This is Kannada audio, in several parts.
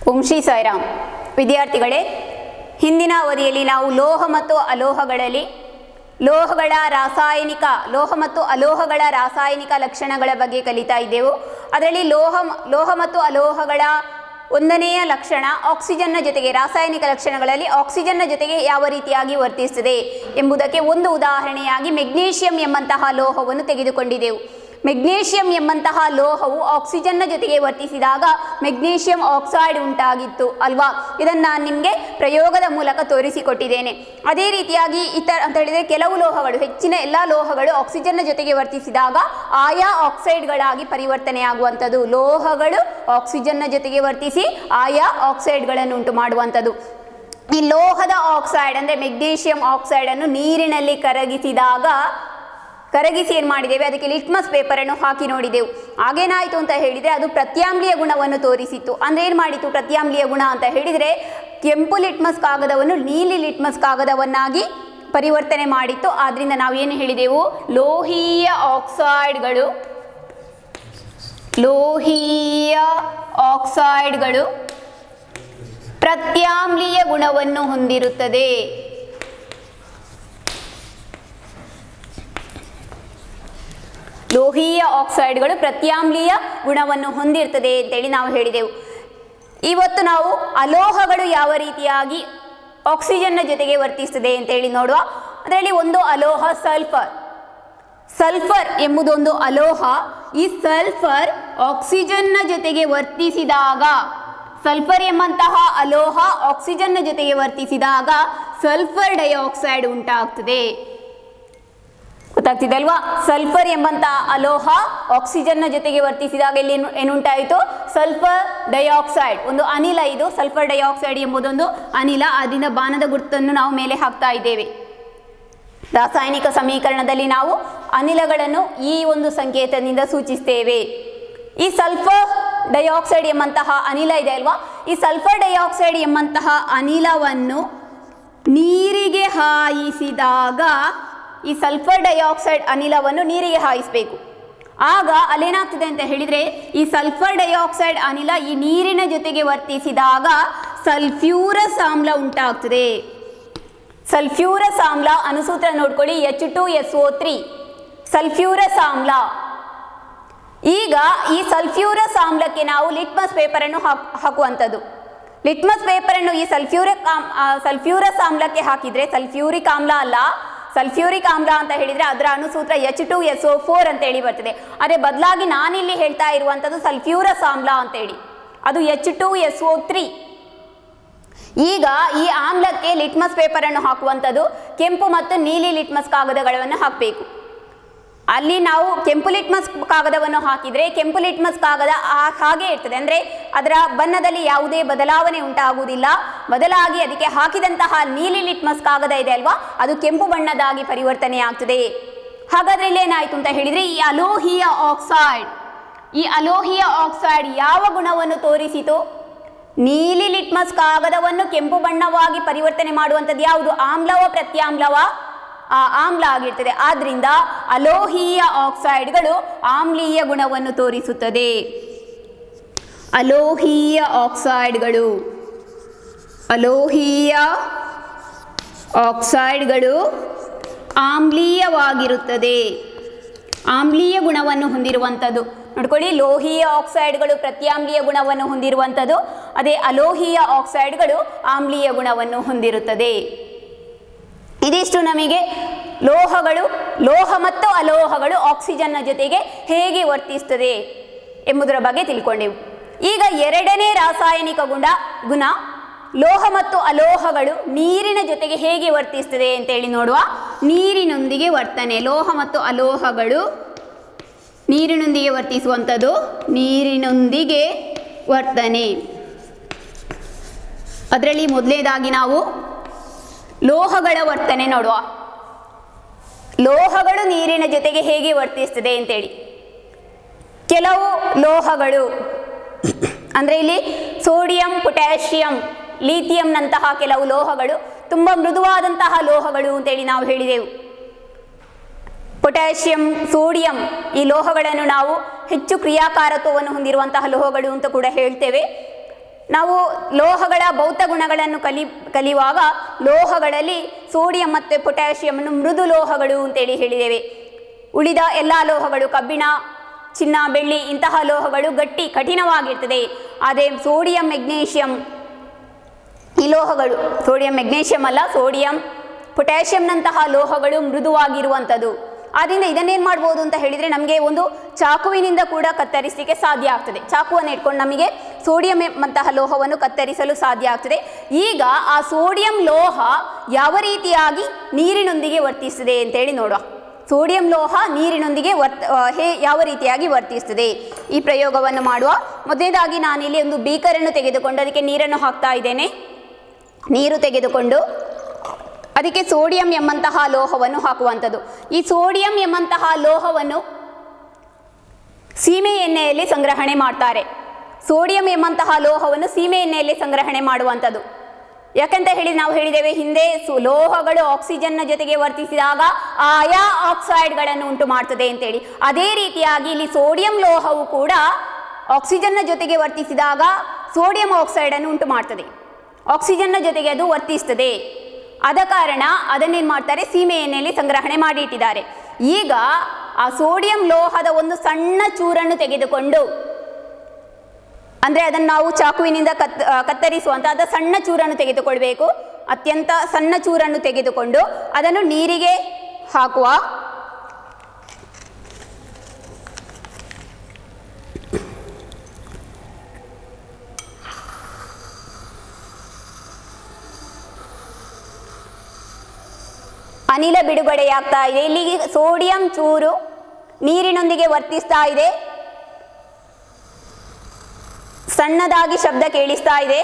ಓಂ ಶ್ರೀ ಸಾಯಿರಾಮ್ ವಿದ್ಯಾರ್ಥಿಗಳೇ ಹಿಂದಿನ ಅವಧಿಯಲ್ಲಿ ನಾವು ಲೋಹ ಮತ್ತು ಅಲೋಹಗಳಲ್ಲಿ ಲೋಹಗಳ ರಾಸಾಯನಿಕ ಲೋಹ ಮತ್ತು ಅಲೋಹಗಳ ರಾಸಾಯನಿಕ ಲಕ್ಷಣಗಳ ಬಗ್ಗೆ ಕಲಿತಾ ಇದ್ದೆವು ಅದರಲ್ಲಿ ಲೋಹ ಲೋಹ ಮತ್ತು ಅಲೋಹಗಳ ಒಂದನೆಯ ಲಕ್ಷಣ ಆಕ್ಸಿಜನ್ನ ಜೊತೆಗೆ ರಾಸಾಯನಿಕ ಲಕ್ಷಣಗಳಲ್ಲಿ ಆಕ್ಸಿಜನ್ನ ಜೊತೆಗೆ ಯಾವ ರೀತಿಯಾಗಿ ವರ್ತಿಸುತ್ತದೆ ಎಂಬುದಕ್ಕೆ ಒಂದು ಉದಾಹರಣೆಯಾಗಿ ಮೆಗ್ನೀಷಿಯಂ ಎಂಬಂತಹ ಲೋಹವನ್ನು ತೆಗೆದುಕೊಂಡಿದ್ದೆವು ಮೆಗ್ನೀಷಿಯಂ ಎಂಬಂತಹ ಲೋಹವು ಆಕ್ಸಿಜನ್ನ ಜೊತೆಗೆ ವರ್ತಿಸಿದಾಗ ಮೆಗ್ನೀಷಿಯಂ ಆಕ್ಸೈಡ್ ಉಂಟಾಗಿತ್ತು ಅಲ್ವಾ ಇದನ್ನು ನಾನು ನಿಮಗೆ ಪ್ರಯೋಗದ ಮೂಲಕ ತೋರಿಸಿಕೊಟ್ಟಿದ್ದೇನೆ ಅದೇ ರೀತಿಯಾಗಿ ಇತರ ಅಂತ ಹೇಳಿದರೆ ಕೆಲವು ಲೋಹಗಳು ಹೆಚ್ಚಿನ ಎಲ್ಲ ಲೋಹಗಳು ಆಕ್ಸಿಜನ್ನ ಜೊತೆಗೆ ವರ್ತಿಸಿದಾಗ ಆಯಾ ಆಕ್ಸೈಡ್ಗಳಾಗಿ ಪರಿವರ್ತನೆಯಾಗುವಂಥದ್ದು ಲೋಹಗಳು ಆಕ್ಸಿಜನ್ನ ಜೊತೆಗೆ ವರ್ತಿಸಿ ಆಯಾ ಆಕ್ಸೈಡ್ಗಳನ್ನು ಉಂಟು ಮಾಡುವಂಥದ್ದು ಈ ಲೋಹದ ಆಕ್ಸೈಡ್ ಅಂದರೆ ಮೆಗ್ನೀಷಿಯಂ ಆಕ್ಸೈಡನ್ನು ನೀರಿನಲ್ಲಿ ಕರಗಿಸಿದಾಗ ಕರಗಿಸಿ ಏನು ಮಾಡಿದ್ದೇವೆ ಅದಕ್ಕೆ ಲಿಟ್ಮಸ್ ಪೇಪರನ್ನು ಹಾಕಿ ನೋಡಿದೆವು ಆಗೇನಾಯಿತು ಅಂತ ಹೇಳಿದರೆ ಅದು ಪ್ರತ್ಯಾಮ್ಲೀಯ ಗುಣವನ್ನು ತೋರಿಸಿತ್ತು ಅಂದರೆ ಏನು ಮಾಡಿತು ಪ್ರತ್ಯಾಮ್ಲೀಯ ಗುಣ ಅಂತ ಹೇಳಿದರೆ ಕೆಂಪು ಲಿಟ್ಮಸ್ ಕಾಗದವನ್ನು ನೀಲಿ ಲಿಟ್ಮಸ್ ಕಾಗದವನ್ನಾಗಿ ಪರಿವರ್ತನೆ ಮಾಡಿತ್ತು ಆದ್ದರಿಂದ ನಾವೇನು ಹೇಳಿದೆವು ಲೋಹೀಯ ಆಕ್ಸೈಡ್ಗಳು ಲೋಹೀಯ ಆಕ್ಸೈಡ್ಗಳು ಪ್ರತ್ಯಾಮ್ಲೀಯ ಗುಣವನ್ನು ಹೊಂದಿರುತ್ತದೆ ಲೋಹೀಯ ಆಕ್ಸೈಡ್ಗಳು ಪ್ರತ್ಯಾಮ್ಲೀಯ ಗುಣವನ್ನು ಹೊಂದಿರ್ತದೆ ಅಂತೇಳಿ ನಾವು ಹೇಳಿದೆವು ಇವತ್ತು ನಾವು ಅಲೋಹಗಳು ಯಾವ ರೀತಿಯಾಗಿ ಆಕ್ಸಿಜನ್ನ ಜೊತೆಗೆ ವರ್ತಿಸ್ತದೆ ಅಂತೇಳಿ ನೋಡುವ ಅದರಲ್ಲಿ ಒಂದು ಅಲೋಹ ಸಲ್ಫರ್ ಸಲ್ಫರ್ ಎಂಬುದೊಂದು ಅಲೋಹ ಈ ಸಲ್ಫರ್ ಆಕ್ಸಿಜನ್ನ ಜೊತೆಗೆ ವರ್ತಿಸಿದಾಗ ಸಲ್ಫರ್ ಎಂಬಂತಹ ಅಲೋಹ ಆಕ್ಸಿಜನ್ನ ಜೊತೆಗೆ ವರ್ತಿಸಿದಾಗ ಸಲ್ಫರ್ ಡೈಆಕ್ಸೈಡ್ ಉಂಟಾಗ್ತದೆ ಗೊತ್ತಾಗ್ತಿದೆ ಅಲ್ವಾ ಸಲ್ಫರ್ ಎಂಬಂತ ಅಲೋಹ ಆಕ್ಸಿಜನ್ನ ಜೊತೆಗೆ ವರ್ತಿಸಿದಾಗ ಇಲ್ಲಿ ಏನು- ಏನುಂಟಾಯಿತು ಸಲ್ಫರ್ ಡೈಆಕ್ಸೈಡ್ ಒಂದು ಅನಿಲ ಇದು ಸಲ್ಫರ್ ಡೈಆಕ್ಸೈಡ್ ಎಂಬುದೊಂದು ಅನಿಲ ಅದರಿಂದ ಬಾಣದ ಗುರುತನ್ನು ನಾವು ಮೇಲೆ ಹಾಕ್ತಾ ಇದ್ದೇವೆ ರಾಸಾಯನಿಕ ಸಮೀಕರಣದಲ್ಲಿ ನಾವು ಅನಿಲಗಳನ್ನು ಈ ಒಂದು ಸಂಕೇತದಿಂದ ಸೂಚಿಸ್ತೇವೆ ಈ ಸಲ್ಫರ್ ಡೈಆಕ್ಸೈಡ್ ಎಂಬಂತಹ ಅನಿಲ ಇದೆ ಅಲ್ವಾ ಈ ಸಲ್ಫರ್ ಡೈಆಕ್ಸೈಡ್ ಎಂಬಂತಹ ಅನಿಲವನ್ನು ನೀರಿಗೆ ಹಾಯಿಸಿದಾಗ ಈ ಸಲ್ಫರ್ ಡೈಆಕ್ಸೈಡ್ ಅನಿಲವನ್ನು ನೀರಿಗೆ ಹಾಯಿಸಬೇಕು ಆಗ ಅಲ್ಲೇನಾಗ್ತದೆ ಅಂತ ಹೇಳಿದರೆ ಈ ಸಲ್ಫರ್ ಡೈಆಕ್ಸೈಡ್ ಅನಿಲ ಈ ನೀರಿನ ಜೊತೆಗೆ ವರ್ತಿಸಿದಾಗ ಸಲ್ಫ್ಯೂರಸ್ ಆಮ್ಲ ಉಂಟಾಗ್ತದೆ ಸಲ್ಫ್ಯೂರಸ್ ಆಮ್ಲ ಅನುಸೂತ್ರ ನೋಡ್ಕೊಳ್ಳಿ H two S O three sulphurous ಆಮ್ಲ ಈಗ ಈ ಸಲ್ಫ್ಯೂರಸ್ ಆಮ್ಲಕ್ಕೆ ನಾವು ಲಿಟ್ಮಸ್ ಪೇಪರನ್ನು ಹಾಕ್ ಹಾಕುವಂಥದ್ದು ಲಿಟ್ಮಸ್ ಪೇಪರನ್ನು ಈ ಸಲ್ಫ್ಯೂರಿಕ್ ಆಮ್ ಆ, ಸಲ್ಫ್ಯೂರಸ್ ಆಮ್ಲಕ್ಕೆ ಹಾಕಿದರೆ ಸಲ್ಫ್ಯೂರಿಕ್ ಆಮ್ಲ ಅಲ್ಲ ಸಲ್ಫ್ಯೂರಿಕ್ ಆಮ್ಲ ಅಂತ ಹೇಳಿದರೆ ಅದರ ಅನುಸೂತ್ರ H two S O four ಅಂತೇಳಿ ಬರ್ತದೆ ಅದೇ ಬದಲಾಗಿ ನಾನಿಲ್ಲಿ ಹೇಳ್ತಾ ಇರುವಂಥದ್ದು ಸಲ್ಫ್ಯೂರಸ್ ಆಮ್ಲ ಅಂತೇಳಿ ಅದು H two S O three ಈಗ ಈ ಆಮ್ಲಕ್ಕೆ ಲಿಟ್ಮಸ್ ಪೇಪರನ್ನು ಹಾಕುವಂಥದ್ದು ಕೆಂಪು ಮತ್ತು ನೀಲಿ ಲಿಟ್ಮಸ್ ಕಾಗದಗಳನ್ನು ಹಾಕಬೇಕು ಅಲ್ಲಿ ನಾವು ಕೆಂಪು ಲಿಟ್ಮಸ್ ಕಾಗದವನ್ನು ಹಾಕಿದರೆ ಕೆಂಪು ಲಿಟ್ಮಸ್ ಕಾಗದ ಆ- ಹಾಗೆ ಇರ್ತದೆ ಅಂದರೆ ಅದರ ಬಣ್ಣದಲ್ಲಿ ಯಾವುದೇ ಬದಲಾವಣೆ ಉಂಟಾಗುವುದಿಲ್ಲ ಬದಲಾಗಿ ಅದಕ್ಕೆ ಹಾಕಿದಂತಹ ನೀಲಿ ಲಿಟ್ಮಸ್ ಕಾಗದ ಇದೆ ಅಲ್ವಾ ಅದು ಕೆಂಪು ಬಣ್ಣದಾಗಿ ಪರಿವರ್ತನೆ ಆಗ್ತದೆ ಹಾಗಾದ್ರೆ ಇಲ್ಲೇನಾಯಿತು ಅಂತ ಹೇಳಿದರೆ ಈ ಅಲೋಹಿಯ ಆಕ್ಸೈಡ್ ಈ ಅಲೋಹಿಯ ಆಕ್ಸೈಡ್ ಯಾವ ಗುಣವನ್ನು ತೋರಿಸಿತು ನೀಲಿ ಲಿಟ್ಮಸ್ ಕಾಗದವನ್ನು ಕೆಂಪು ಬಣ್ಣವಾಗಿ ಪರಿವರ್ತನೆ ಮಾಡುವಂಥದ್ದು ಯಾವುದು ಆಮ್ಲವ ಪ್ರತ್ಯಾಮ್ಲವ ಆ ಆಮ್ಲ ಆಗಿರ್ತದೆ ಆದ್ರಿಂದ ಅಲೋಹೀಯ ಆಕ್ಸೈಡ್ಗಳು ಆಮ್ಲೀಯ ಗುಣವನ್ನು ತೋರಿಸುತ್ತದೆ ಅಲೋಹೀಯ ಆಕ್ಸೈಡ್ಗಳು ಅಲೋಹೀಯ ಆಕ್ಸೈಡ್ಗಳು ಆಮ್ಲೀಯವಾಗಿರುತ್ತದೆ ಆಮ್ಲೀಯ ಗುಣವನ್ನು ಹೊಂದಿರುವಂಥದ್ದು ನೋಡ್ಕೊಳ್ಳಿ ಲೋಹೀಯ ಆಕ್ಸೈಡ್ಗಳು ಪ್ರತ್ಯಾಮ್ಲೀಯ ಗುಣವನ್ನು ಹೊಂದಿರುವಂಥದ್ದು ಅದೇ ಅಲೋಹೀಯ ಆಕ್ಸೈಡ್ಗಳು ಆಮ್ಲೀಯ ಗುಣವನ್ನು ಹೊಂದಿರುತ್ತದೆ ಇದಿಷ್ಟು ನಮಗೆ ಲೋಹಗಳು ಲೋಹ ಮತ್ತು ಅಲೋಹಗಳು ಆಕ್ಸಿಜನ್ನ ಜೊತೆಗೆ ಹೇಗೆ ವರ್ತಿಸ್ತದೆ ಎಂಬುದರ ಬಗ್ಗೆ ತಿಳ್ಕೊಂಡೆವು ಈಗ ಎರಡನೇ ರಾಸಾಯನಿಕ ಗುಣ ಗುಣ ಲೋಹ ಮತ್ತು ಅಲೋಹಗಳು ನೀರಿನ ಜೊತೆಗೆ ಹೇಗೆ ವರ್ತಿಸ್ತದೆ ಅಂತೇಳಿ ನೋಡುವ ನೀರಿನೊಂದಿಗೆ ವರ್ತನೆ ಲೋಹ ಮತ್ತು ಅಲೋಹಗಳು ನೀರಿನೊಂದಿಗೆ ವರ್ತಿಸುವಂಥದ್ದು ನೀರಿನೊಂದಿಗೆ ವರ್ತನೆ ಅದರಲ್ಲಿ ಮೊದಲನೇದಾಗಿ ನಾವು ಲೋಹಗಳ ವರ್ತನೆ ನೋಡುವ ಲೋಹಗಳು ನೀರಿನ ಜೊತೆಗೆ ಹೇಗೆ ವರ್ತಿಸ್ತದೆ ಅಂತೇಳಿ ಕೆಲವು ಲೋಹಗಳು ಅಂದರೆ ಇಲ್ಲಿ ಸೋಡಿಯಂ ಪೊಟ್ಯಾಷಿಯಂ ಲೀಥಿಯಂನಂತಹ ಕೆಲವು ಲೋಹಗಳು ತುಂಬ ಮೃದುವಾದಂತಹ ಲೋಹಗಳು ಅಂತೇಳಿ ನಾವು ಹೇಳಿದೆವು ಪೊಟ್ಯಾಷಿಯಂ ಸೋಡಿಯಂ ಈ ಲೋಹಗಳನ್ನು ನಾವು ಹೆಚ್ಚು ಕ್ರಿಯಾಕಾರತ್ವವನ್ನು ಹೊಂದಿರುವಂತಹ ಲೋಹಗಳು ಅಂತ ಕೂಡ ಹೇಳ್ತೇವೆ ನಾವು ಲೋಹಗಳ ಭೌತ ಗುಣಗಳನ್ನು ಕಲಿ ಕಲಿಯುವಾಗ ಲೋಹಗಳಲ್ಲಿ ಸೋಡಿಯಂ ಮತ್ತು ಪೊಟ್ಯಾಷಿಯಮನ್ನು ಮೃದು ಲೋಹಗಳು ಅಂತೇಳಿ ಹೇಳಿದ್ದೇವೆ ಉಳಿದ ಎಲ್ಲ ಲೋಹಗಳು ಕಬ್ಬಿಣ ಚಿನ್ನ ಬೆಳ್ಳಿ ಇಂತಹ ಲೋಹಗಳು ಗಟ್ಟಿ ಕಠಿಣವಾಗಿರ್ತದೆ ಆದರೆ ಸೋಡಿಯಂ ಮೆಗ್ನೀಷಿಯಂ ಈ ಲೋಹಗಳು ಸೋಡಿಯಂ ಮೆಗ್ನೀಷಿಯಂ ಅಲ್ಲ ಸೋಡಿಯಂ ಪೊಟ್ಯಾಷಿಯಂನಂತಹ ಲೋಹಗಳು ಮೃದುವಾಗಿರುವಂಥದ್ದು ಆದ್ದರಿಂದ ಇದನ್ನೇನು ಮಾಡ್ಬೋದು ಅಂತ ಹೇಳಿದರೆ ನಮಗೆ ಒಂದು ಚಾಕುವಿನಿಂದ ಕೂಡ ಕತ್ತರಿಸಲಿಕ್ಕೆ ಸಾಧ್ಯ ಆಗ್ತದೆ ಚಾಕುವನ್ನು ಇಟ್ಕೊಂಡು ನಮಗೆ ಸೋಡಿಯಂ ಎಂಬಂತಹ ಲೋಹವನ್ನು ಕತ್ತರಿಸಲು ಸಾಧ್ಯ ಆಗ್ತದೆ ಈಗ ಆ ಸೋಡಿಯಂ ಲೋಹ ಯಾವ ರೀತಿಯಾಗಿ ನೀರಿನೊಂದಿಗೆ ವರ್ತಿಸ್ತದೆ ಅಂತೇಳಿ ನೋಡುವ ಸೋಡಿಯಂ ಲೋಹ ನೀರಿನೊಂದಿಗೆ ವರ್ತ ಆ, ಹೇ ಯಾವ ರೀತಿಯಾಗಿ ವರ್ತಿಸ್ತದೆ ಈ ಪ್ರಯೋಗವನ್ನು ಮಾಡುವ ಮೊದಲನೇದಾಗಿ ನಾನಿಲ್ಲಿ ಒಂದು ಬೀಕರನ್ನು ತೆಗೆದುಕೊಂಡು ಅದಕ್ಕೆ ನೀರನ್ನು ಹಾಕ್ತಾ ಇದ್ದೇನೆ ನೀರು ತೆಗೆದುಕೊಂಡು ಅದಕ್ಕೆ ಸೋಡಿಯಂ ಎಂಬಂತಹ ಲೋಹವನ್ನು ಹಾಕುವಂಥದ್ದು ಈ ಸೋಡಿಯಂ ಎಂಬಂತಹ ಲೋಹವನ್ನು ಸೀಮೆ ಎಣ್ಣೆಯಲ್ಲಿ ಸಂಗ್ರಹಣೆ ಮಾಡ್ತಾರೆ ಸೋಡಿಯಂ ಎಂಬಂತಹ ಲೋಹವನ್ನು ಸೀಮೆ ಎಣ್ಣೆಯಲ್ಲಿ ಸಂಗ್ರಹಣೆ ಮಾಡುವಂಥದ್ದು ಯಾಕಂತ ಹೇಳಿ ನಾವು ಹೇಳಿದ್ದೇವೆ ಹಿಂದೆ ಸು ಲೋಹಗಳು ಆಕ್ಸಿಜನ್ನ ಜೊತೆಗೆ ವರ್ತಿಸಿದಾಗ ಆಯಾ ಆಕ್ಸೈಡ್ಗಳನ್ನು ಉಂಟು ಮಾಡ್ತದೆ ಅಂತೇಳಿ ಅದೇ ರೀತಿಯಾಗಿ ಇಲ್ಲಿ ಸೋಡಿಯಂ ಲೋಹವು ಕೂಡ ಆಕ್ಸಿಜನ್ನ ಜೊತೆಗೆ ವರ್ತಿಸಿದಾಗ ಸೋಡಿಯಂ ಆಕ್ಸೈಡನ್ನು ಉಂಟು ಮಾಡ್ತದೆ ಆಕ್ಸಿಜನ್ನ ಜೊತೆಗೆ ಅದು ವರ್ತಿಸ್ತದೆ ಆದ ಕಾರಣ ಅದನ್ನೇನು ಮಾಡ್ತಾರೆ ಸೀಮೆ ಎಣ್ಣೆಯಲ್ಲಿ ಸಂಗ್ರಹಣೆ ಮಾಡಿ ಇಟ್ಟಿದ್ದಾರೆ ಈಗ ಆ ಸೋಡಿಯಂ ಲೋಹದ ಒಂದು ಸಣ್ಣ ಚೂರನ್ನು ತೆಗೆದುಕೊಂಡು ಅಂದರೆ ಅದನ್ನು ನಾವು ಚಾಕುವಿನಿಂದ ಕತ್ ಆ, ಕತ್ತರಿಸುವಂಥ ಅದ ಸಣ್ಣ ಚೂರನ್ನು ತೆಗೆದುಕೊಳ್ಬೇಕು ಅತ್ಯಂತ ಸಣ್ಣ ಚೂರನ್ನು ತೆಗೆದುಕೊಂಡು ಅದನ್ನು ನೀರಿಗೆ ಹಾಕುವ ಅನಿಲ ಬಿಡುಗಡೆಯಾಗ್ತಾ ಇದೆ ಇಲ್ಲಿ ಸೋಡಿಯಂ ಚೂರು ನೀರಿನೊಂದಿಗೆ ವರ್ತಿಸ್ತಾ ಇದೆ ಸಣ್ಣದಾಗಿ ಶಬ್ದ ಕೇಳಿಸ್ತಾ ಇದೆ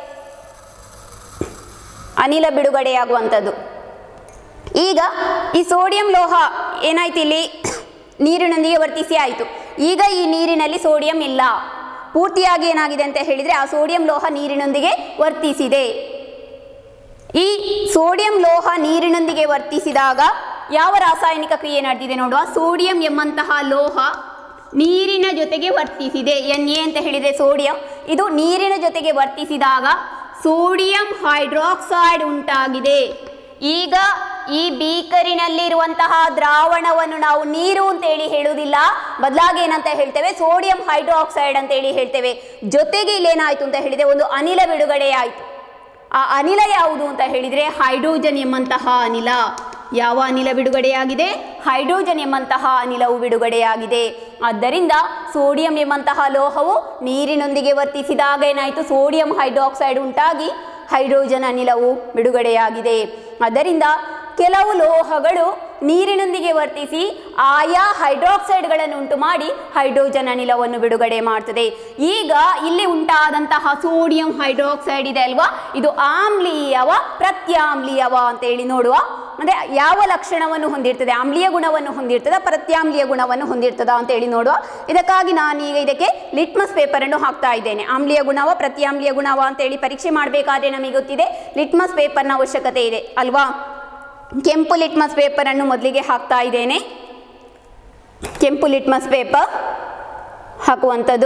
ಅನಿಲ ಬಿಡುಗಡೆಯಾಗುವಂಥದ್ದು ಈಗ ಈ ಸೋಡಿಯಂ ಲೋಹ ಏನಾಯ್ತು ಇಲ್ಲಿ ನೀರಿನೊಂದಿಗೆ ವರ್ತಿಸಿ ಆಯಿತು ಈಗ ಈ ನೀರಿನಲ್ಲಿ ಸೋಡಿಯಂ ಇಲ್ಲ ಪೂರ್ತಿಯಾಗಿ ಏನಾಗಿದೆ ಅಂತ ಹೇಳಿದರೆ ಆ ಸೋಡಿಯಂ ಲೋಹ ನೀರಿನೊಂದಿಗೆ ವರ್ತಿಸಿದೆ ಈ ಸೋಡಿಯಂ ಲೋಹ ನೀರಿನೊಂದಿಗೆ ವರ್ತಿಸಿದಾಗ ಯಾವ ರಾಸಾಯನಿಕ ಕ್ರಿಯೆ ನಡೆದಿದೆ ನೋಡುವ ಸೋಡಿಯಂ ಎಂಬಂತಹ ಲೋಹ ನೀರಿನ ಜೊತೆಗೆ ವರ್ತಿಸಿದೆ ಎನ್ ಎ ಅಂತ ಹೇಳಿದೆ ಸೋಡಿಯಂ ಇದು ನೀರಿನ ಜೊತೆಗೆ ವರ್ತಿಸಿದಾಗ ಸೋಡಿಯಂ ಹೈಡ್ರಾಕ್ಸೈಡ್ ಉಂಟಾಗಿದೆ ಈಗ ಈ ಬೀಕರಿನಲ್ಲಿರುವಂತಹ ದ್ರಾವಣವನ್ನು ನಾವು ನೀರು ಅಂತೇಳಿ ಹೇಳುವುದಿಲ್ಲ ಬದಲಾಗಿ ಏನಂತ ಹೇಳ್ತೇವೆ ಸೋಡಿಯಂ ಹೈಡ್ರಾಕ್ಸೈಡ್ ಅಂತೇಳಿ ಹೇಳ್ತೇವೆ ಜೊತೆಗೆ ಇಲ್ಲೇನಾಯಿತು ಅಂತ ಹೇಳಿದೆ ಒಂದು ಅನಿಲ ಬಿಡುಗಡೆ ಆಯಿತು ಆ ಅನಿಲ ಯಾವುದು ಅಂತ ಹೇಳಿದರೆ ಹೈಡ್ರೋಜನ್ ಎಂಬಂತಹ ಅನಿಲ ಯಾವ ಅನಿಲ ಬಿಡುಗಡೆಯಾಗಿದೆ ಹೈಡ್ರೋಜನ್ ಎಂಬಂತಹ ಅನಿಲವು ಬಿಡುಗಡೆಯಾಗಿದೆ ಆದ್ದರಿಂದ ಸೋಡಿಯಂ ಎಂಬಂತಹ ಲೋಹವು ನೀರಿನೊಂದಿಗೆ ವರ್ತಿಸಿದಾಗ ಏನಾಯಿತು ಸೋಡಿಯಂ ಹೈಡ್ರಾಕ್ಸೈಡ್ ಉಂಟಾಗಿ ಹೈಡ್ರೋಜನ್ ಅನಿಲವು ಬಿಡುಗಡೆಯಾಗಿದೆ ಆದ್ದರಿಂದ ಕೆಲವು ಲೋಹಗಳು ನೀರಿನೊಂದಿಗೆ ವರ್ತಿಸಿ ಆಯಾ ಹೈಡ್ರಾಕ್ಸೈಡ್ಗಳನ್ನು ಉಂಟು ಮಾಡಿ ಹೈಡ್ರೋಜನ್ ಅನಿಲವನ್ನು ಬಿಡುಗಡೆ ಮಾಡ್ತದೆ ಈಗ ಇಲ್ಲಿ ಉಂಟಾದಂತಹ ಸೋಡಿಯಂ ಹೈಡ್ರಾಕ್ಸೈಡ್ ಇದೆ ಅಲ್ವಾ ಇದು ಆಮ್ಲೀಯವ ಪ್ರತ್ಯಾಮ್ಲೀಯವ ಅಂತೇಳಿ ನೋಡುವ ಅಂದರೆ ಯಾವ ಲಕ್ಷಣವನ್ನು ಹೊಂದಿರ್ತದೆ ಆಮ್ಲೀಯ ಗುಣವನ್ನು ಹೊಂದಿರ್ತದ ಪ್ರತ್ಯಾಮ್ಲೀಯ ಗುಣವನ್ನು ಹೊಂದಿರ್ತದ ಅಂತೇಳಿ ನೋಡುವ ಇದಕ್ಕಾಗಿ ನಾನೀಗ ಇದಕ್ಕೆ ಲಿಟ್ಮಸ್ ಪೇಪರನ್ನು ಹಾಕ್ತಾ ಇದ್ದೇನೆ ಆಮ್ಲೀಯ ಗುಣವ ಪ್ರತ್ಯಾಮ್ಲೀಯ ಗುಣವ ಅಂತೇಳಿ ಪರೀಕ್ಷೆ ಮಾಡಬೇಕಾದ್ರೆ ನಮಗೆ ಗೊತ್ತಿದೆ ಲಿಟ್ಮಸ್ ಪೇಪರ್ನ ಅವಶ್ಯಕತೆ ಇದೆ ಅಲ್ವಾ ಕೆಂಪು ಲಿಟ್ಮಸ್ ಪೇಪರನ್ನು ಮೊದಲಿಗೆ ಹಾಕ್ತಾ ಇದ್ದೇನೆ ಕೆಂಪು ಲಿಟ್ಮಸ್ ಪೇಪರ್ ಹಾಕುವಂಥದ್ದು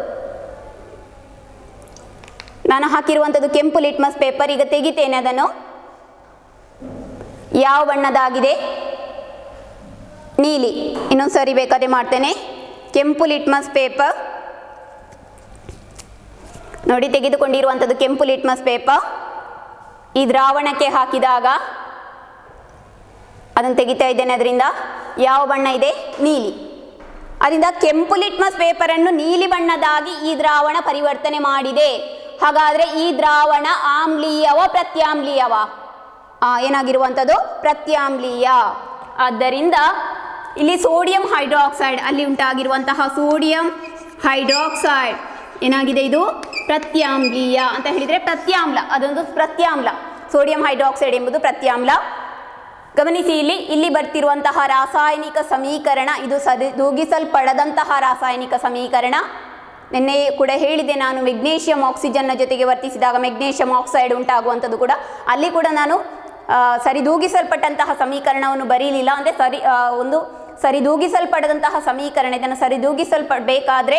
ನಾನು ಹಾಕಿರುವಂಥದ್ದು ಕೆಂಪು ಲಿಟ್ಮಸ್ ಪೇಪರ್ ಈಗ ತೆಗಿತೇನೆ ಅದನ್ನು ಯಾವ ಬಣ್ಣದಾಗಿದೆ ನೀಲಿ ಇನ್ನೊಂದು ಸರಿ ಬೇಕಾದ್ರೆ ಮಾಡ್ತೇನೆ ಕೆಂಪು ಲಿಟ್ಮಸ್ ಪೇಪರ್ ನೋಡಿ ತೆಗೆದುಕೊಂಡಿರುವಂಥದ್ದು ಕೆಂಪು ಲಿಟ್ಮಸ್ ಪೇಪರ್ ಈ ದ್ರಾವಣಕ್ಕೆ ಹಾಕಿದಾಗ ಅದನ್ನು ತೆಗಿತಾ ಇದ್ದೇನೆ ಅದರಿಂದ ಯಾವ ಬಣ್ಣ ಇದೆ ನೀಲಿ ಅದರಿಂದ ಕೆಂಪು ಲಿಟ್ಮಸ್ ಪೇಪರನ್ನು ನೀಲಿ ಬಣ್ಣದಾಗಿ ಈ ದ್ರಾವಣ ಪರಿವರ್ತನೆ ಮಾಡಿದೆ ಹಾಗಾದರೆ ಈ ದ್ರಾವಣ ಆಮ್ಲೀಯವ ಪ್ರತ್ಯಾಮ್ಲೀಯವ ಆ, ಏನಾಗಿರುವಂಥದ್ದು ಪ್ರತ್ಯಾಮ್ಲೀಯ ಆದ್ದರಿಂದ ಇಲ್ಲಿ ಸೋಡಿಯಂ ಹೈಡ್ರಾಕ್ಸೈಡ್ ಅಲ್ಲಿ ಉಂಟಾಗಿರುವಂತಹ ಸೋಡಿಯಂ ಹೈಡ್ರಾಕ್ಸೈಡ್ ಏನಾಗಿದೆ ಇದು ಪ್ರತ್ಯಾಮ್ಲೀಯ ಅಂತ ಹೇಳಿದರೆ ಪ್ರತ್ಯಾಮ್ಲ ಅದೊಂದು ಪ್ರತ್ಯಾಮ್ಲ ಸೋಡಿಯಂ ಹೈಡ್ರಾಕ್ಸೈಡ್ ಎಂಬುದು ಪ್ರತ್ಯಾಮ್ಲ ಗಮನಿಸಿ ಇಲ್ಲಿ ಇಲ್ಲಿ ಬರ್ತಿರುವಂತಹ ರಾಸಾಯನಿಕ ಸಮೀಕರಣ ಇದು ಸರಿದೂಗಿಸಲ್ಪಡದಂತಹ ರಾಸಾಯನಿಕ ಸಮೀಕರಣ ನಿನ್ನೆ ಕೂಡ ಹೇಳಿದೆ ನಾನು ಮೆಗ್ನೀಷಿಯಂ ಆಕ್ಸಿಜನ್ನ ಜೊತೆಗೆ ವರ್ತಿಸಿದಾಗ ಮೆಗ್ನೀಷಿಯಂ ಆಕ್ಸೈಡ್ ಉಂಟಾಗುವಂಥದ್ದು ಕೂಡ ಅಲ್ಲಿ ಕೂಡ ನಾನು ಆ, ಸರಿದೂಗಿಸಲ್ಪಟ್ಟಂತಹ ಸಮೀಕರಣವನ್ನು ಬರೀಲಿಲ್ಲ ಅಂದರೆ ಸರಿ ಆ, ಒಂದು ಸರಿದೂಗಿಸಲ್ಪಡದಂತಹ ಸಮೀಕರಣ ಇದನ್ನು ಸರಿದೂಗಿಸಲ್ಪಡಬೇಕಾದ್ರೆ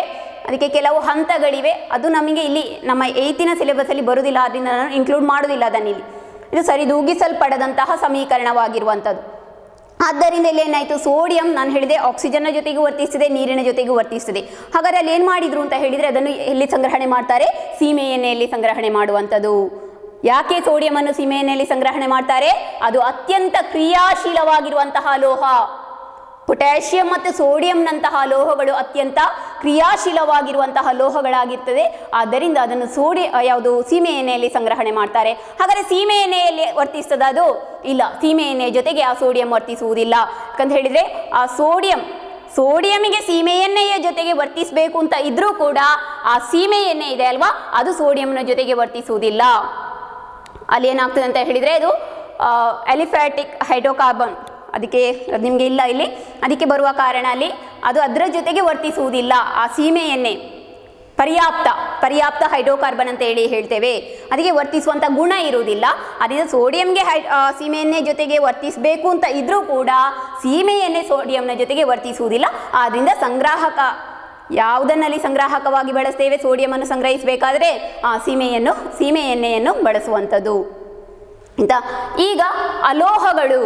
ಅದಕ್ಕೆ ಕೆಲವು ಹಂತಗಳಿವೆ ಅದು ನಮಗೆ ಇಲ್ಲಿ ನಮ್ಮ ಏಯ್ತಿನ ಸಿಲೆಬಸಲ್ಲಿ ಬರುವುದಿಲ್ಲ ಅದರಿಂದ ನಾನು ಇನ್ಕ್ಲೂಡ್ ಮಾಡೋದಿಲ್ಲ ಅದನ್ನಿಲ್ಲಿ ಇದು ಸರಿದೂಗಿಸಲ್ಪಡದಂತಹ ಸಮೀಕರಣವಾಗಿರುವಂಥದ್ದು ಆದ್ದರಿಂದ ಇಲ್ಲಿ ಏನಾಯಿತು ಸೋಡಿಯಂ ನಾನು ಹೇಳಿದೆ ಆಕ್ಸಿಜನ್ನ ಜೊತೆಗೂ ವರ್ತಿಸ್ತದೆ ನೀರಿನ ಜೊತೆಗೂ ವರ್ತಿಸ್ತದೆ ಹಾಗಾದ್ರೆ ಅಲ್ಲಿ ಏನು ಮಾಡಿದ್ರು ಅಂತ ಹೇಳಿದರೆ ಅದನ್ನು ಎಲ್ಲಿ ಸಂಗ್ರಹಣೆ ಮಾಡ್ತಾರೆ ಸೀಮೆ ಎಣ್ಣೆಯಲ್ಲಿ ಸಂಗ್ರಹಣೆ ಮಾಡುವಂಥದ್ದು ಯಾಕೆ ಸೋಡಿಯಮನ್ನು ಸೀಮೆ ಎಣ್ಣೆಯಲ್ಲಿ ಸಂಗ್ರಹಣೆ ಮಾಡ್ತಾರೆ ಅದು ಅತ್ಯಂತ ಕ್ರಿಯಾಶೀಲವಾಗಿರುವಂತಹ ಲೋಹ ಪೊಟ್ಯಾಷಿಯಂ ಮತ್ತು ಸೋಡಿಯಂನಂತಹ ಲೋಹಗಳು ಅತ್ಯಂತ ಕ್ರಿಯಾಶೀಲವಾಗಿರುವಂತಹ ಲೋಹಗಳಾಗಿರ್ತದೆ ಆದ್ದರಿಂದ ಅದನ್ನು ಸೋಡಿ ಯಾವುದು ಸೀಮೆ ಎಣ್ಣೆಯಲ್ಲಿ ಸಂಗ್ರಹಣೆ ಮಾಡ್ತಾರೆ ಹಾಗಾದರೆ ಸೀಮೆ ಎಣ್ಣೆಯಲ್ಲಿ ವರ್ತಿಸ್ತದ ಅದು ಇಲ್ಲ ಸೀಮೆ ಎಣ್ಣೆಯ ಜೊತೆಗೆ ಆ ಸೋಡಿಯಂ ವರ್ತಿಸುವುದಿಲ್ಲ ಯಾಕಂತ ಹೇಳಿದರೆ ಆ ಸೋಡಿಯಂ ಸೋಡಿಯಮಿಗೆ ಸೀಮೆ ಎಣ್ಣೆಯ ಜೊತೆಗೆ ವರ್ತಿಸಬೇಕು ಅಂತ ಇದ್ರೂ ಕೂಡ ಆ ಸೀಮೆ ಎಣ್ಣೆ ಇದೆ ಅಲ್ವಾ ಅದು ಸೋಡಿಯಂನ ಜೊತೆಗೆ ವರ್ತಿಸುವುದಿಲ್ಲ ಅಲ್ಲಿ ಏನಾಗ್ತದೆ ಅಂತ ಹೇಳಿದರೆ ಅದು ಎಲಿಫ್ಯಾಟಿಕ್ ಹೈಡ್ರೋಕಾರ್ಬನ್ ಅದಕ್ಕೆ ಅದು ನಿಮಗೆ ಇಲ್ಲ ಇಲ್ಲಿ ಅದಕ್ಕೆ ಬರುವ ಕಾರಣ ಅಲ್ಲಿ ಅದು ಅದರ ಜೊತೆಗೆ ವರ್ತಿಸುವುದಿಲ್ಲ ಆ ಸೀಮೆ ಎಣ್ಣೆ ಪರ್ಯಾಪ್ತ ಪರ್ಯಾಪ್ತ ಹೈಡ್ರೋಕಾರ್ಬನ್ ಅಂತ ಹೇಳಿ ಹೇಳ್ತೇವೆ ಅದಕ್ಕೆ ವರ್ತಿಸುವಂಥ ಗುಣ ಇರುವುದಿಲ್ಲ ಅದರಿಂದ ಸೋಡಿಯಂಗೆ ಹೈ ಆ, ಸೀಮೆ ಎಣ್ಣೆ ಜೊತೆಗೆ ವರ್ತಿಸಬೇಕು ಅಂತ ಇದ್ರೂ ಕೂಡ ಸೀಮೆ ಎಣ್ಣೆ ಸೋಡಿಯಂನ ಜೊತೆಗೆ ವರ್ತಿಸುವುದಿಲ್ಲ ಆದ್ದರಿಂದ ಸಂಗ್ರಾಹಕ ಯಾವುದನ್ನಲ್ಲಿ ಸಂಗ್ರಾಹಕವಾಗಿ ಬಳಸ್ತೇವೆ ಸೋಡಿಯಮನ್ನು ಸಂಗ್ರಹಿಸಬೇಕಾದ್ರೆ ಆ ಸೀಮೆಯನ್ನು ಸೀಮೆ ಎಣ್ಣೆಯನ್ನು ಬಳಸುವಂಥದ್ದು ಆಯ್ತಾ ಈಗ ಅಲೋಹಗಳು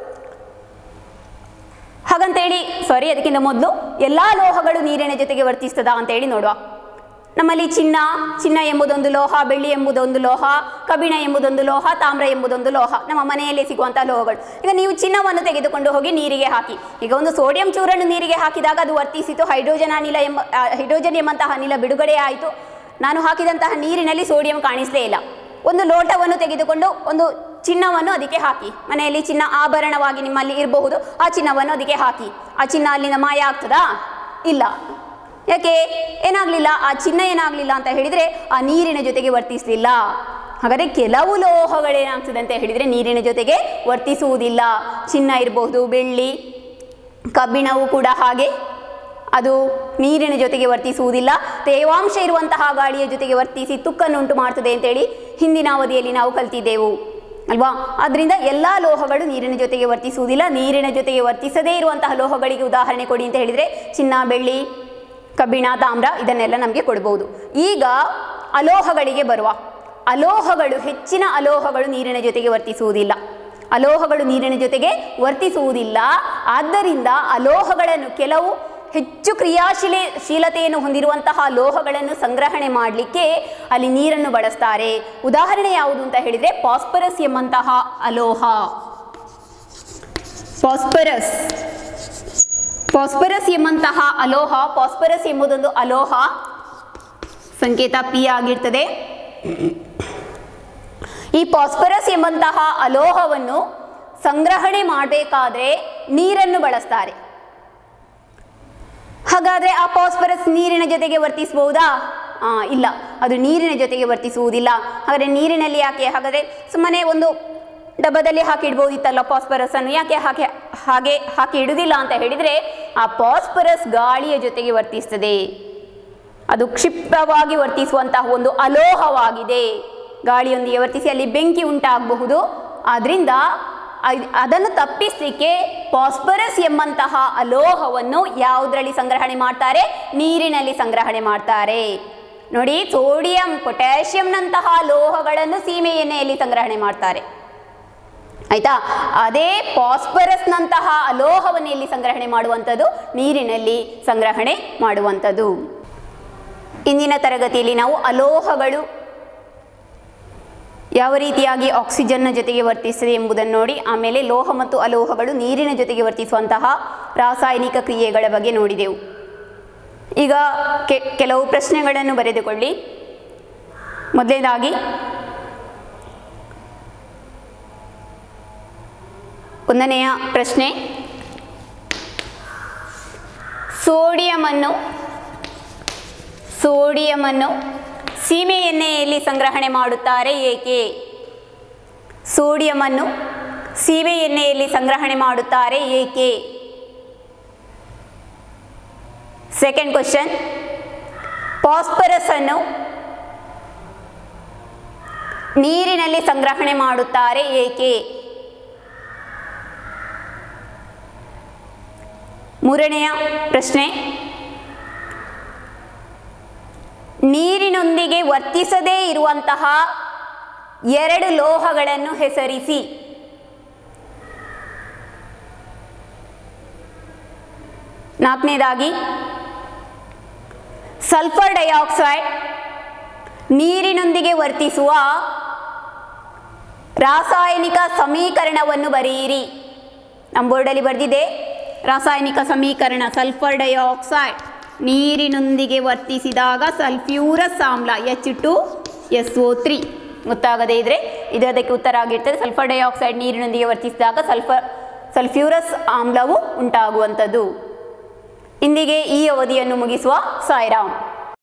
ಹಾಗಂತೇಳಿ ಸಾರಿ ಅದಕ್ಕಿಂತ ಮೊದಲು ಎಲ್ಲ ಲೋಹಗಳು ನೀರಿನ ಜೊತೆಗೆ ವರ್ತಿಸ್ತದಾ ಅಂತೇಳಿ ನೋಡುವ ನಮ್ಮಲ್ಲಿ ಚಿನ್ನ ಚಿನ್ನ ಎಂಬುದೊಂದು ಲೋಹ ಬೆಳ್ಳಿ ಎಂಬುದೊಂದು ಲೋಹ ಕಬ್ಬಿಣ ಎಂಬುದೊಂದು ಲೋಹ ತಾಮ್ರ ಎಂಬುದೊಂದು ಲೋಹ ನಮ್ಮ ಮನೆಯಲ್ಲಿ ಸಿಗುವಂತಹ ಲೋಹಗಳು ಈಗ ನೀವು ಚಿನ್ನವನ್ನು ತೆಗೆದುಕೊಂಡು ಹೋಗಿ ನೀರಿಗೆ ಹಾಕಿ ಈಗ ಒಂದು ಸೋಡಿಯಂ ಚೂರನ್ನು ನೀರಿಗೆ ಹಾಕಿದಾಗ ಅದು ವರ್ತಿಸಿತು ಹೈಡ್ರೋಜನ್ ಅನಿಲ ಎಂಬ ಆ, ಹೈಡ್ರೋಜನ್ ಎಂಬಂತಹ ಅನಿಲ ಬಿಡುಗಡೆ ಆಯಿತು ನಾನು ಹಾಕಿದಂತಹ ನೀರಿನಲ್ಲಿ ಸೋಡಿಯಂ ಕಾಣಿಸಲೇ ಇಲ್ಲ ಒಂದು ಲೋಟವನ್ನು ತೆಗೆದುಕೊಂಡು ಒಂದು ಚಿನ್ನವನ್ನು ಅದಕ್ಕೆ ಹಾಕಿ ಮನೆಯಲ್ಲಿ ಚಿನ್ನ ಆಭರಣವಾಗಿ ನಿಮ್ಮಲ್ಲಿ ಇರಬಹುದು ಆ ಚಿನ್ನವನ್ನು ಅದಕ್ಕೆ ಹಾಕಿ ಆ ಚಿನ್ನ ಅಲ್ಲಿಂದ ಮಾಯ ಆಗ್ತದಾ ಇಲ್ಲ ಯಾಕೆ ಏನಾಗಲಿಲ್ಲ ಆ ಚಿನ್ನ ಏನಾಗಲಿಲ್ಲ ಅಂತ ಹೇಳಿದರೆ ಆ ನೀರಿನ ಜೊತೆಗೆ ವರ್ತಿಸಲಿಲ್ಲ ಹಾಗಾದರೆ ಕೆಲವು ಲೋಹಗಳೇನಾಗ್ತದೆ ಅಂತ ಹೇಳಿದರೆ ನೀರಿನ ಜೊತೆಗೆ ವರ್ತಿಸುವುದಿಲ್ಲ ಚಿನ್ನ ಇರಬಹುದು ಬೆಳ್ಳಿ ಕಬ್ಬಿಣವು ಕೂಡ ಹಾಗೆ ಅದು ನೀರಿನ ಜೊತೆಗೆ ವರ್ತಿಸುವುದಿಲ್ಲ ತೇವಾಂಶ ಇರುವಂತಹ ಗಾಳಿಯ ಜೊತೆಗೆ ವರ್ತಿಸಿ ತುಕ್ಕನ್ನುಂಟು ಮಾಡ್ತದೆ ಅಂತೇಳಿ ಹಿಂದಿನ ಅವಧಿಯಲ್ಲಿ ನಾವು ಕಲ್ತಿದ್ದೆವು ಅಲ್ವಾ ಅದರಿಂದ ಎಲ್ಲ ಲೋಹಗಳು ನೀರಿನ ಜೊತೆಗೆ ವರ್ತಿಸುವುದಿಲ್ಲ ನೀರಿನ ಜೊತೆಗೆ ವರ್ತಿಸದೇ ಇರುವಂತಹ ಲೋಹಗಳಿಗೆ ಉದಾಹರಣೆ ಕೊಡಿ ಅಂತ ಹೇಳಿದರೆ ಚಿನ್ನ ಬೆಳ್ಳಿ ಕಬ್ಬಿಣ ತಾಮ್ರ ಇದನ್ನೆಲ್ಲ ನಮಗೆ ಕೊಡ್ಬೋದು ಈಗ ಅಲೋಹಗಳಿಗೆ ಬರುವ ಅಲೋಹಗಳು ಹೆಚ್ಚಿನ ಅಲೋಹಗಳು ನೀರಿನ ಜೊತೆಗೆ ವರ್ತಿಸುವುದಿಲ್ಲ ಅಲೋಹಗಳು ನೀರಿನ ಜೊತೆಗೆ ವರ್ತಿಸುವುದಿಲ್ಲ ಆದ್ದರಿಂದ ಅಲೋಹಗಳನ್ನು ಕೆಲವು ಹೆಚ್ಚು ಕ್ರಿಯಾಶೀಲೆ ಶೀಲತೆಯನ್ನು ಹೊಂದಿರುವಂತಹ ಲೋಹಗಳನ್ನು ಸಂಗ್ರಹಣೆ ಮಾಡಲಿಕ್ಕೆ ಅಲ್ಲಿ ನೀರನ್ನು ಬಳಸ್ತಾರೆ ಉದಾಹರಣೆ ಯಾವುದು ಅಂತ ಹೇಳಿದರೆ ಪಾಸ್ಪರಸ್ ಎಂಬಂತಹ ಅಲೋಹ ಪಾಸ್ಪರಸ್ ಪಾಸ್ಪರಸ್ ಎಂಬಂತಹ ಅಲೋಹ ಪಾಸ್ಪರಸ್ ಎಂಬುದೊಂದು ಅಲೋಹ ಸಂಕೇತ ಪಿ ಆಗಿರ್ತದೆ ಈ ಪಾಸ್ಪರಸ್ ಎಂಬಂತಹ ಅಲೋಹವನ್ನು ಸಂಗ್ರಹಣೆ ಮಾಡಬೇಕಾದ್ರೆ ನೀರನ್ನು ಬಳಸ್ತಾರೆ ಹಾಗಾದ್ರೆ ಆ ಪಾಸ್ಪರಸ್ ನೀರಿನ ಜೊತೆಗೆ ವರ್ತಿಸಬಹುದಾ ಆ, ಇಲ್ಲ ಅದು ನೀರಿನ ಜೊತೆಗೆ ವರ್ತಿಸುವುದಿಲ್ಲ ಹಾಗಾದ್ರೆ ನೀರಿನಲ್ಲಿ ಯಾಕೆ ಹಾಗಾದ್ರೆ ಸುಮ್ಮನೆ ಒಂದು ಡಬ್ಬದಲ್ಲಿ ಹಾಕಿ ಇಡ್ಬೋದಿತ್ತಲ್ಲ ಪಾಸ್ಪರಸ್ ಅನ್ನು ಯಾಕೆ ಹಾಕಿ ಹಾಗೆ ಹಾಕಿ ಇಡುವುದಿಲ್ಲ ಅಂತ ಹೇಳಿದರೆ ಆ ಪಾಸ್ಪರಸ್ ಗಾಳಿಯ ಜೊತೆಗೆ ವರ್ತಿಸ್ತದೆ ಅದು ಕ್ಷಿಪ್ರವಾಗಿ ವರ್ತಿಸುವಂತಹ ಒಂದು ಅಲೋಹವಾಗಿದೆ ಗಾಳಿಯೊಂದಿಗೆ ವರ್ತಿಸಿ ಅಲ್ಲಿ ಬೆಂಕಿ ಉಂಟಾಗಬಹುದು ಆದ್ರಿಂದ ಅದ್- ಅದನ್ನು ತಪ್ಪಿಸಲಿಕ್ಕೆ ಪಾಸ್ಪರಸ್ ಎಂಬಂತಹ ಅಲೋಹವನ್ನು ಯಾವುದರಲ್ಲಿ ಸಂಗ್ರಹಣೆ ಮಾಡ್ತಾರೆ ನೀರಿನಲ್ಲಿ ಸಂಗ್ರಹಣೆ ಮಾಡ್ತಾರೆ ನೋಡಿ ಸೋಡಿಯಂ ಪೊಟ್ಯಾಷಿಯಂನಂತಹ ಲೋಹಗಳನ್ನು ಸೀಮೆ ಎಣ್ಣೆಯಲ್ಲಿ ಸಂಗ್ರಹಣೆ ಮಾಡ್ತಾರೆ ಆಯ್ತಾ ಅದೇ ಪಾಸ್ಪರಸ್ನಂತಹ ಅಲೋಹವನ್ನು ಎಲ್ಲಿ ಸಂಗ್ರಹಣೆ ಮಾಡುವಂಥದ್ದು ನೀರಿನಲ್ಲಿ ಸಂಗ್ರಹಣೆ ಮಾಡುವಂಥದ್ದು ಇಂದಿನ ತರಗತಿಯಲ್ಲಿ ನಾವು ಅಲೋಹಗಳು ಯಾವ ರೀತಿಯಾಗಿ ಆಕ್ಸಿಜನ್ನ ಜೊತೆಗೆ ವರ್ತಿಸ್ತದೆ ಎಂಬುದನ್ನು ನೋಡಿ ಆಮೇಲೆ ಲೋಹ ಮತ್ತು ಅಲೋಹಗಳು ನೀರಿನ ಜೊತೆಗೆ ವರ್ತಿಸುವಂತಹ ರಾಸಾಯನಿಕ ಕ್ರಿಯೆಗಳ ಬಗ್ಗೆ ನೋಡಿದೆವು ಈಗ ಕೆ- ಕೆಲವು ಪ್ರಶ್ನೆಗಳನ್ನು ಬರೆದುಕೊಳ್ಳಿ ಮೊದಲನೇದಾಗಿ ಒಂದನೆಯ ಪ್ರಶ್ನೆ ಸೋಡಿಯಮನ್ನು ಸೋಡಿಯಮನ್ನು ಸೀಮೆ ಎಣ್ಣೆಯಲ್ಲಿ ಸಂಗ್ರಹಣೆ ಮಾಡುತ್ತಾರೆ ಏಕೆ ಸೋಡಿಯಮನ್ನು ಸೀಮೆ ಎಣ್ಣೆಯಲ್ಲಿ ಸಂಗ್ರಹಣೆ ಮಾಡುತ್ತಾರೆ ಏಕೆ ಸೆಕೆಂಡ್ ಕ್ವಶನ್ ಪಾಸ್ಪರಸ್ ಅನ್ನು ನೀರಿನಲ್ಲಿ ಸಂಗ್ರಹಣೆ ಮಾಡುತ್ತಾರೆ ಏಕೆ ಮೂರನೆಯ ಪ್ರಶ್ನೆ ನೀರಿನೊಂದಿಗೆ ವರ್ತಿಸದೇ ಇರುವಂತಹ ಎರಡು ಲೋಹಗಳನ್ನು ಹೆಸರಿಸಿ ನಾಲ್ಕನೇದಾಗಿ ಸಲ್ಫರ್ ಡೈಆಕ್ಸೈಡ್ ನೀರಿನೊಂದಿಗೆ ವರ್ತಿಸುವ ರಾಸಾಯನಿಕ ಸಮೀಕರಣವನ್ನು ಬರೆಯಿರಿ ನಮ್ಮ ಬೋರ್ಡಲ್ಲಿ ಬರೆದಿದೆ ರಾಸಾಯನಿಕ ಸಮೀಕರಣ ಸಲ್ಫರ್ ಡೈಆಕ್ಸೈಡ್ ನೀರಿನೊಂದಿಗೆ ವರ್ತಿಸಿದಾಗ ಸಲ್ಫ್ಯೂರಸ್ ಆಮ್ಲ H two S O three ಗೊತ್ತಾಗದೇ ಇದ್ರೆ ಇದು ಅದಕ್ಕೆ ಉತ್ತರ ಆಗಿರ್ತದೆ ಸಲ್ಫರ್ ಡೈಆಕ್ಸೈಡ್ ನೀರಿನೊಂದಿಗೆ ವರ್ತಿಸಿದಾಗ ಸಲ್ಫರ್ ಸಲ್ಫ್ಯೂರಸ್ ಆಮ್ಲವು ಉಂಟಾಗುವಂಥದ್ದು ಇಂದಿಗೆ ಈ ಅವಧಿಯನ್ನು ಮುಗಿಸುವ ಸಾಯಿರಾಮ್